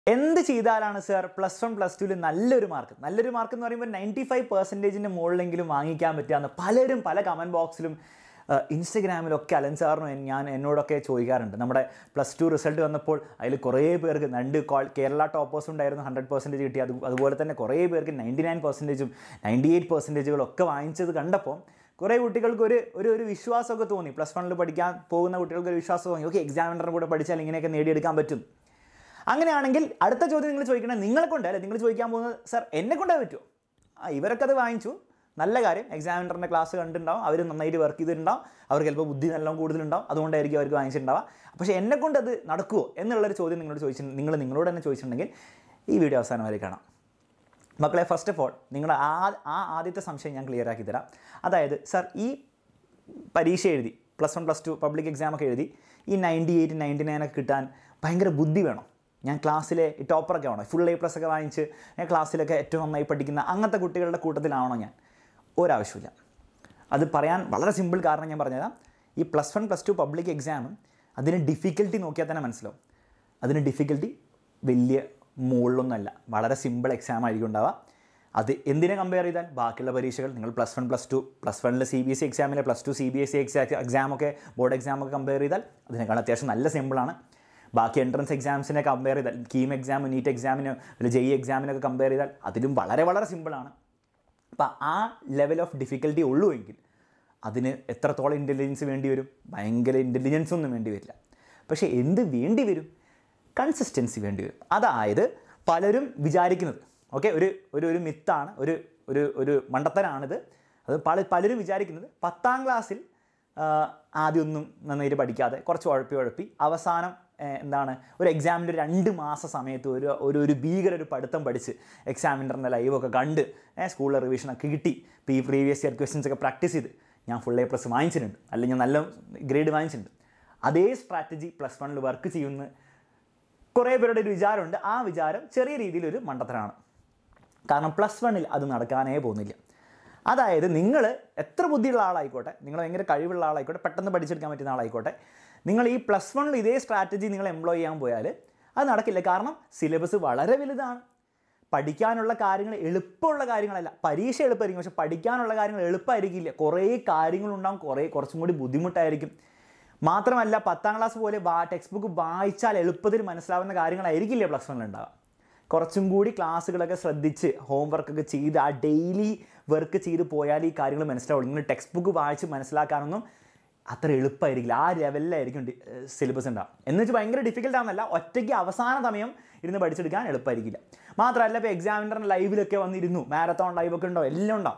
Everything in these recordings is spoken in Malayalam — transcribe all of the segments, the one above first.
എന്ത് ചെയ്താലാണ് സർ പ്ലസ് വൺ പ്ലസ് ടുവിൽ നല്ലൊരു മാർക്ക് നല്ലൊരു മാർക്ക് എന്ന് പറയുമ്പോൾ നയൻറ്റി ഫൈവ് പെർസെൻറ്റേജിൻ്റെ മുകളിലെങ്കിലും വാങ്ങിക്കാൻ പറ്റുകയെന്ന് പലരും പല കമൻറ്റ് ബോക്സിലും ഇൻസ്റ്റഗ്രാമിലൊക്കെ അലൻ സാറിനും ഞാൻ എന്നോടൊക്കെ ചോദിക്കാറുണ്ട് നമ്മുടെ പ്ലസ് ടു റിസൾട്ട് വന്നപ്പോൾ അതിൽ കുറേ പേർക്ക് രണ്ട് കോൾ കേരള ടോപ്പേഴ്സ് ഉണ്ടായിരുന്നു ഹൺഡ്രഡ് പെർസെൻറ്റേജ് കിട്ടി അത് അതുപോലെ തന്നെ കുറേ പേർക്ക് നയൻറ്റി നയൻ പെർസെൻറ്റേജും നയൻറ്റി എയ്റ്റ് പെർസെൻറ്റേജുകളും ഒക്കെ വാങ്ങിച്ചത് കണ്ടപ്പോൾ കുറേ കുട്ടികൾക്ക് ഒരു ഒരു ഒരു വിശ്വാസമൊക്കെ തോന്നി പ്ലസ് വണ്ണിൽ പഠിക്കാൻ പോകുന്ന കുട്ടികൾക്ക് ഒരു വിശ്വാസം തോന്നി ഓക്കെ എക്സാമിനറിൻ്റെ കൂടെ പഠിച്ചാൽ ഇങ്ങനെയൊക്കെ നേടിയെടുക്കാൻ പറ്റും അങ്ങനെയാണെങ്കിൽ അടുത്ത ചോദ്യം നിങ്ങൾ ചോദിക്കണേ നിങ്ങളെ കൊണ്ട് അല്ലെ നിങ്ങൾ ചോദിക്കാൻ പോകുന്നത് സർ എന്നെ കൊണ്ടേ പറ്റുമോ ആ ഇവരൊക്കെ അത് വാങ്ങിച്ചു നല്ല കാര്യം എക്സാമിനറിൻ്റെ ക്ലാസ് കണ്ടിട്ടുണ്ടാവും അവർ നന്നായിട്ട് വർക്ക് ചെയ്തിട്ടുണ്ടാവും അവർക്ക് ചിലപ്പോൾ ബുദ്ധി നല്ലോണം കൂടുതലുണ്ടാവും അതുകൊണ്ടായിരിക്കും അവർക്ക് വാങ്ങിച്ചിട്ടുണ്ടാവുക പക്ഷേ എന്നെ കൊണ്ട് അത് നടക്കുമോ എന്നുള്ളൊരു ചോദ്യം നിങ്ങളോട് ചോദിച്ചു നിങ്ങൾ നിങ്ങളോട് തന്നെ ചോദിച്ചിട്ടുണ്ടെങ്കിൽ ഈ വീഡിയോ അവസാനം വരെ കാണാം മക്കളെ ഫസ്റ്റ് ഓഫ് ഓൾ നിങ്ങളുടെ ആ ആ ആദ്യത്തെ സംശയം ഞാൻ ക്ലിയർ ആക്കി തരാം അതായത് സർ ഈ പരീക്ഷ എഴുതി plus one plus two public exam ഒക്കെ എഴുതി ഈ നയൻറ്റി എയ്റ്റ് നയൻറ്റി നയൻ ഒക്കെ കിട്ടാൻ ഭയങ്കര ബുദ്ധി വേണം ഞാൻ ക്ലാസ്സിലെ ഈ ടോപ്പറൊക്കെ ആവണം ഫുൾ എ പ്ലസ് ഒക്കെ വാങ്ങിച്ച് ഞാൻ ക്ലാസ്സിലൊക്കെ ഏറ്റവും നന്നായി പഠിക്കുന്ന അങ്ങനത്തെ കുട്ടികളുടെ കൂട്ടത്തിലാവണോ ഞാൻ ഒരാവശ്യമില്ല അത് പറയാൻ വളരെ സിമ്പിൾ കാരണം ഞാൻ പറഞ്ഞുതരാം ഈ plus one plus two public എക്സാമും അതിന് ഡിഫിക്കൽട്ടി നോക്കിയാൽ തന്നെ മനസ്സിലാവും അതിന് ഡിഫിക്കൽട്ടി വലിയ മുകളിലൊന്നുമല്ല വളരെ സിമ്പിൾ എക്സാം ആയിരിക്കും ഉണ്ടാവുക അത് എന്തിനെ കമ്പയർ ചെയ്താൽ ബാക്കിയുള്ള പരീക്ഷകൾ നിങ്ങൾ plus one plus two plus വണ്ണിൽ സി ബി എസ് സി എക്സാമിലെ plus two C B S C എക്സാമൊക്കെ ബോർഡ് എക്സാമൊക്കെ കമ്പയർ ചെയ്താൽ അതിനേക്കാൾ അത്യാവശ്യം നല്ല സിമ്പിളാണ് ബാക്കി എൻട്രൻസ് എക്സാംസിനെ കമ്പയർ ചെയ്താൽ കീം എക്സാം നീറ്റ് എക്സാമിന് അല്ലെങ്കിൽ ജെയ് എക്സാമിനൊക്കെ കമ്പയർ ചെയ്താൽ അതിലും വളരെ വളരെ സിമ്പിളാണ് അപ്പോൾ ആ ലെവൽ ഓഫ് ഡിഫിക്കൽട്ടി ഉള്ളൂ എങ്കിൽ അതിന് എത്രത്തോളം ഇൻ്റലിജൻസ് വേണ്ടി വരും ഭയങ്കര ഇൻ്റലിജൻസ് ഒന്നും വേണ്ടി വരില്ല പക്ഷേ എന്ത് വേണ്ടി വരും കൺസിസ്റ്റൻസി വേണ്ടി വരും അതായത് പലരും വിചാരിക്കുന്നത് ഓക്കെ ഒരു ഒരു ഒരു മിത്താണ് ഒരു ഒരു ഒരു മണ്ടത്തരാണിത് അത് പല പലരും വിചാരിക്കുന്നത് പത്താം ക്ലാസ്സിൽ ആ, ആദ്യമൊന്നും നന്നായിട്ട് പഠിക്കാതെ കുറച്ച് ഉഴപ്പി ഉഴപ്പി അവസാനം ഏഹ്, എന്താണ് ഒരു എക്സാമിൻ്റെ രണ്ട് മാസ സമയത്ത് ഒരു ഒരു ഒരു ഭീകര ഒരു പഠിത്തം പഠിച്ച് എക്സാമിൻ്റെ ലൈവൊക്കെ കണ്ട് സ്കൂളിലെ റിവിഷനൊക്കെ കിട്ടി ഇപ്പോൾ ഈ പ്രീവിയസ് ഇയർ ക്വസ്റ്റ്യൻസ് ഒക്കെ പ്രാക്ടീസ് ചെയ്ത് ഞാൻ ഫുൾ എ പ്ലസ് വാങ്ങിച്ചിട്ടുണ്ട് അല്ലെങ്കിൽ ഞാൻ നല്ല ഗ്രേഡ് വാങ്ങിച്ചിട്ടുണ്ട് അതേ സ്ട്രാറ്റജി പ്ലസ് വണ്ണിൽ വർക്ക് ചെയ്യുന്ന കുറേ പേരുടെ ഒരു വിചാരമുണ്ട് ആ വിചാരം ചെറിയ രീതിയിലൊരു മണ്ടത്തരാണ് കാരണം പ്ലസ് വണ്ണിൽ അത് നടക്കാനേ പോകുന്നില്ല അതായത് നിങ്ങൾ എത്ര ബുദ്ധിയുള്ള ആളായിക്കോട്ടെ നിങ്ങൾ ഭയങ്കര കഴിവുള്ള ആളായിക്കോട്ടെ പെട്ടെന്ന് പഠിച്ചെടുക്കാൻ പറ്റുന്ന ആളായിക്കോട്ടെ നിങ്ങൾ ഈ പ്ലസ് വണ്ണിൽ ഇതേ സ്ട്രാറ്റജി നിങ്ങൾ എംപ്ലോയ് ചെയ്യാൻ പോയാൽ അത് നടക്കില്ല കാരണം സിലബസ് വളരെ വലുതാണ് പഠിക്കാനുള്ള കാര്യങ്ങൾ എളുപ്പമുള്ള കാര്യങ്ങളല്ല പരീക്ഷ എളുപ്പമായിരിക്കും പക്ഷെ പഠിക്കാനുള്ള കാര്യങ്ങൾ എളുപ്പമായിരിക്കില്ല കുറേ കാര്യങ്ങളുണ്ടാകും കുറേ കുറച്ചും കൂടി ബുദ്ധിമുട്ടായിരിക്കും മാത്രമല്ല പത്താം ക്ലാസ് പോലെ വാ ടെക്സ്റ്റ് ബുക്ക് വായിച്ചാൽ എളുപ്പത്തിൽ മനസ്സിലാവുന്ന കാര്യങ്ങളായിരിക്കില്ല പ്ലസ് വണ്ണിൽ ഉണ്ടാവുക കുറച്ചും കൂടി ക്ലാസ്സുകളൊക്കെ ശ്രദ്ധിച്ച് ഹോംവർക്കൊക്കെ ചെയ്ത് ആ ഡെയിലി വർക്ക് ചെയ്ത് പോയാൽ ഈ കാര്യങ്ങൾ മനസ്സിലാവുള്ളൂ നിങ്ങൾ ടെക്സ്റ്റ് ബുക്ക് വായിച്ച് മനസ്സിലാക്കാനൊന്നും അത്ര എളുപ്പമായിരിക്കില്ല ആ ലെവലിലായിരിക്കും സിലബസ് ഉണ്ടാവും എന്ന് വെച്ച് ഭയങ്കര ഡിഫിക്കൽട്ട് ആണെന്നല്ല ഒറ്റയ്ക്ക് അവസാന സമയം ഇരുന്ന് പഠിച്ചെടുക്കാൻ എളുപ്പമായിരിക്കില്ല മാത്രമല്ല ഇപ്പോൾ എക്സാമിൻ്റെ ലൈവിലൊക്കെ വന്നിരുന്നു മാരത്തോൺ ലൈവൊക്കെ ഉണ്ടോ എല്ലാം ഉണ്ടാവും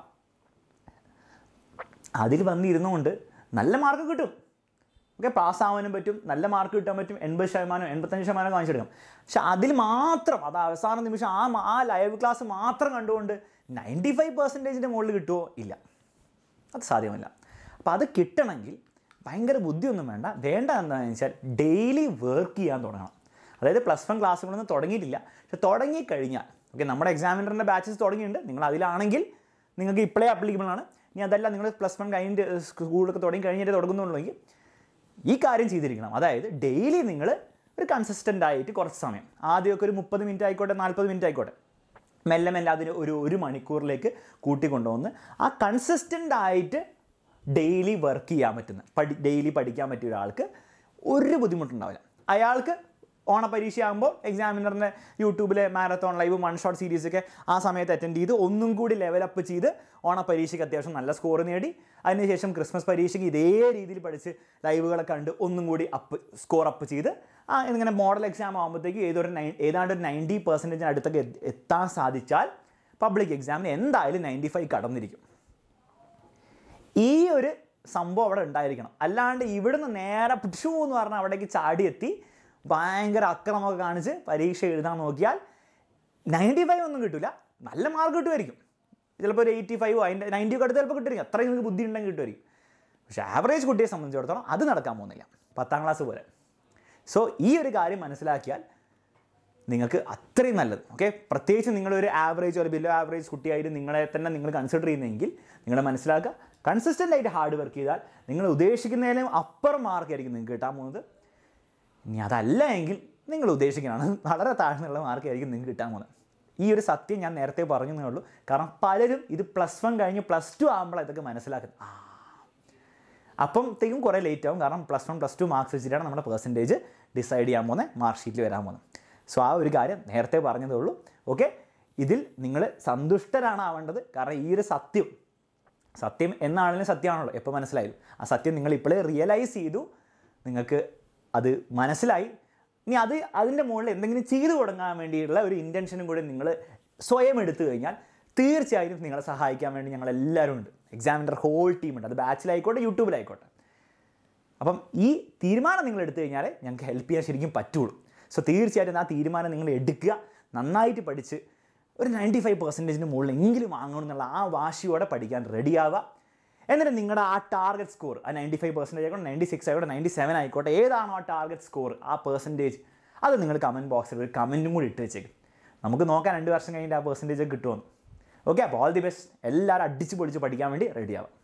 അതിൽ വന്നിരുന്നുകൊണ്ട് നല്ല മാർക്ക് കിട്ടും ഓക്കെ പാസ്സാവാനും പറ്റും നല്ല മാർക്ക് കിട്ടാൻ പറ്റും എൺപത് ശതമാനം എൺപത്തഞ്ച് ശതമാനം കാണിച്ചെടുക്കാം പക്ഷെ അതിൽ മാത്രം അത് അവസാന നിമിഷം ആ മ- ആ ലൈവ് ക്ലാസ് മാത്രം കണ്ടുകൊണ്ട് നയൻറ്റി ഫൈവ് പെർസെൻറ്റേജിൻ്റെ മുകളിൽ കിട്ടുമോ ഇല്ല അത് സാധ്യമല്ല അപ്പോൾ അത് കിട്ടണമെങ്കിൽ ഭയങ്കര ബുദ്ധിയൊന്നും വേണ്ട വേണ്ട എന്താണെന്ന് വെച്ചാൽ ഡെയിലി വർക്ക് ചെയ്യാൻ തുടങ്ങണം അതായത് പ്ലസ് വൺ ക്ലാസ്സുകളൊന്നും തുടങ്ങിയിട്ടില്ല പക്ഷെ തുടങ്ങിക്കഴിഞ്ഞാൽ ഓക്കെ നമ്മുടെ എക്സാമിനറിൻ്റെ ബാച്ചസ് തുടങ്ങിയിട്ടുണ്ട് നിങ്ങൾ അതിലാണെങ്കിൽ നിങ്ങൾക്ക് ഇപ്പോഴേ ആപ്ലിക്കബിൾ ആണ് ഇനി അതല്ല നിങ്ങൾ പ്ലസ് വൺ കഴിഞ്ഞിട്ട് സ്കൂളൊക്കെ തുടങ്ങി കഴിഞ്ഞിട്ട് തുടങ്ങുന്നുള്ളെങ്കിൽ ഈ കാര്യം ചെയ്തിരിക്കണം അതായത് ഡെയിലി നിങ്ങൾ ഒരു കൺസിസ്റ്റൻ്റ് ആയിട്ട് കുറച്ച് സമയം ആദ്യമൊക്കെ ഒരു മുപ്പത് മിനിറ്റ് ആയിക്കോട്ടെ നാൽപ്പത് മിനിറ്റ് ആയിക്കോട്ടെ മെല്ലെ മെല്ലെ അതിന് ഒരു ഒരു മണിക്കൂറിലേക്ക് കൂട്ടിക്കൊണ്ടുവന്ന് ആ കൺസിസ്റ്റൻ്റ് ആയിട്ട് ഡെയിലി വർക്ക് ചെയ്യാൻ പറ്റുന്ന പഠി ഡെയിലി പഠിക്കാൻ പറ്റിയ ഒരാൾക്ക് ഒരു ബുദ്ധിമുട്ടുണ്ടാവില്ല അയാൾക്ക് ഓണപരീക്ഷ ആകുമ്പോൾ എക്സാമിനറിൻ്റെ യൂട്യൂബിലെ marathon live one shot series ഒക്കെ ആ സമയത്ത് അറ്റൻഡ് ചെയ്ത് ഒന്നും കൂടി ലെവലപ്പ് ചെയ്ത് ഓണപരീക്ഷയ്ക്ക് അത്യാവശ്യം നല്ല സ്കോർ നേടി അതിനുശേഷം ക്രിസ്മസ് പരീക്ഷയ്ക്ക് ഇതേ രീതിയിൽ പഠിച്ച് ലൈവുകളൊക്കെ കണ്ട് ഒന്നും കൂടി അപ്പ് സ്കോർ അപ്പ് ചെയ്ത് ആ ഇങ്ങനെ മോഡൽ എക്സാം ആകുമ്പോഴത്തേക്ക് ഏതൊരു നൈ ഏതാണ്ട് ഒരു നയൻറ്റി പെർസെൻറ്റേജിന് അടുത്തൊക്കെ എത്ത് എത്താൻ സാധിച്ചാൽ പബ്ലിക് എക്സാമിന് എന്തായാലും നയൻറ്റി ഫൈവ് കടന്നിരിക്കും ഈ ഒരു സംഭവം അവിടെ ഉണ്ടായിരിക്കണം അല്ലാണ്ട് ഇവിടുന്ന് നേരെ പിടിച്ചു എന്ന് പറഞ്ഞാൽ അവിടേക്ക് ചാടിയെത്തി ഭയങ്കര അക്രമമൊക്കെ കാണിച്ച് പരീക്ഷ എഴുതാൻ നോക്കിയാൽ നയൻറ്റി ഫൈവ് ഒന്നും കിട്ടില്ല നല്ല മാർക്ക് കിട്ടുമായിരിക്കും ചിലപ്പോൾ ഒരു എയ്റ്റി ഫൈവ് അതിൻ്റെ നയൻറ്റി ഒക്കെ അടുത്ത് ചിലപ്പോൾ കിട്ടുമായിരിക്കും അത്രയും നിങ്ങൾക്ക് ബുദ്ധി ഉണ്ടെങ്കിൽ കിട്ടുമായിരിക്കും പക്ഷേ ആവറേജ് കുട്ടിയെ സംബന്ധിച്ചിടത്തോളം അത് നടക്കാൻ പോകുന്നില്ല പത്താം ക്ലാസ് പോലെ സോ ഈ ഒരു കാര്യം മനസ്സിലാക്കിയാൽ നിങ്ങൾക്ക് അത്രയും നല്ലത് ഓക്കെ പ്രത്യേകിച്ച് നിങ്ങളൊരു ആവറേജ് ഒരു ബിലോ ആവറേജ് കുട്ടിയായിട്ട് നിങ്ങളെ തന്നെ നിങ്ങൾ കൺസിഡർ ചെയ്യുന്നതെങ്കിൽ നിങ്ങൾ മനസ്സിലാക്കുക കൺസിസ്റ്റൻ്റ് ആയിട്ട് ഹാർഡ് വർക്ക് ചെയ്താൽ നിങ്ങൾ ഉദ്ദേശിക്കുന്നതിലും അപ്പർ മാർക്ക് ആയിരിക്കും നിങ്ങൾക്ക് കിട്ടാൻ പോകുന്നത് ഇനി അതല്ല എങ്കിൽ നിങ്ങൾ ഉദ്ദേശിക്കുന്നതാണ് വളരെ താഴ്ന്നുള്ള മാർക്കായിരിക്കും നിങ്ങൾക്ക് കിട്ടാൻ പോകുന്നത് ഈ ഒരു സത്യം ഞാൻ നേരത്തെ പറഞ്ഞതേ ഉള്ളൂ കാരണം പലരും ഇത് പ്ലസ് വൺ കഴിഞ്ഞ് പ്ലസ് ടു ആകുമ്പോഴാണ് ഇതൊക്കെ മനസ്സിലാക്കുന്നത് ആ അപ്പത്തേക്കും കുറേ ലേറ്റ് ആവും കാരണം plus one plus two marks വെച്ചിട്ടാണ് നമ്മുടെ പെർസെൻറ്റേജ് ഡിസൈഡ് ചെയ്യാൻ പോകുന്നത് മാർക്ക് ഷീറ്റിൽ വരാൻ പോകുന്നത് സോ ആ ഒരു കാര്യം നേരത്തെ പറഞ്ഞതേ ഉള്ളൂ ഓക്കെ ഇതിൽ നിങ്ങൾ സന്തുഷ്ടരാണ് ആവേണ്ടത് കാരണം ഈ ഒരു സത്യം സത്യം എന്നാണെങ്കിലും സത്യമാണല്ലോ എപ്പോൾ മനസ്സിലായാലും ആ സത്യം നിങ്ങൾ ഇപ്പോഴേ റിയലൈസ് ചെയ്തു നിങ്ങൾക്ക് അത് മനസ്സിലായി ഇനി അത് അതിൻ്റെ മുകളിൽ എന്തെങ്കിലും ചെയ്തു തുടങ്ങാൻ വേണ്ടിയിട്ടുള്ള ഒരു ഇൻറ്റൻഷനും കൂടി നിങ്ങൾ സ്വയം എടുത്തു കഴിഞ്ഞാൽ തീർച്ചയായും നിങ്ങളെ സഹായിക്കാൻ വേണ്ടി ഞങ്ങൾ എല്ലാവരും ഉണ്ട് എക്സാമിൻ്റെ ഹോൾ ടീമുണ്ട് അത് ബാച്ചിലായിക്കോട്ടെ യൂട്യൂബിലായിക്കോട്ടെ അപ്പം ഈ തീരുമാനം നിങ്ങൾ എടുത്തു കഴിഞ്ഞാൽ ഞങ്ങൾക്ക് ഹെൽപ്പ് ചെയ്യാൻ ശരിക്കും പറ്റുള്ളൂ സോ തീർച്ചയായിട്ടും ആ തീരുമാനം നിങ്ങൾ എടുക്കുക നന്നായിട്ട് പഠിച്ച് ഒരു നയൻറ്റി ഫൈവ് പെർസെൻറ്റേജിന് മുകളിൽ എങ്കിലും വാങ്ങണം എന്നുള്ള ആ വാശിയോടെ പഠിക്കാൻ റെഡിയാവുക എന്നിട്ട് നിങ്ങളുടെ ആ ടാർഗറ്റ് സ്കോർ ആ നയൻറ്റി ഫൈവ് പെർസെൻറ്റേജ് ആയിക്കോട്ടെ നയൻറ്റി സിക്സ് ആയിക്കോട്ടെ നയൻറ്റി സെവൻ ആയിക്കോട്ടെ ഏതാണോ ആ ടാർഗറ്റ് സ്കോർ ആ പെർസെൻറ്റേജ് അത് നിങ്ങൾ കമൻറ്റ് ബോക്സിൽ ഒരു കമൻറ്റും കൂടി ഇട്ട് വെച്ചേക്കും നമുക്ക് നോക്കാം രണ്ട് വർഷം കഴിഞ്ഞിട്ട് ആ പെർസെൻറ്റേജ് കിട്ടുമെന്ന് ഓക്കെ അപ്പോൾ ഓൾ ദി ബെസ്റ്റ് എല്ലാവരും അടിച്ച് പൊളിച്ച് പഠിക്കാൻ വേണ്ടി റെഡിയാവാം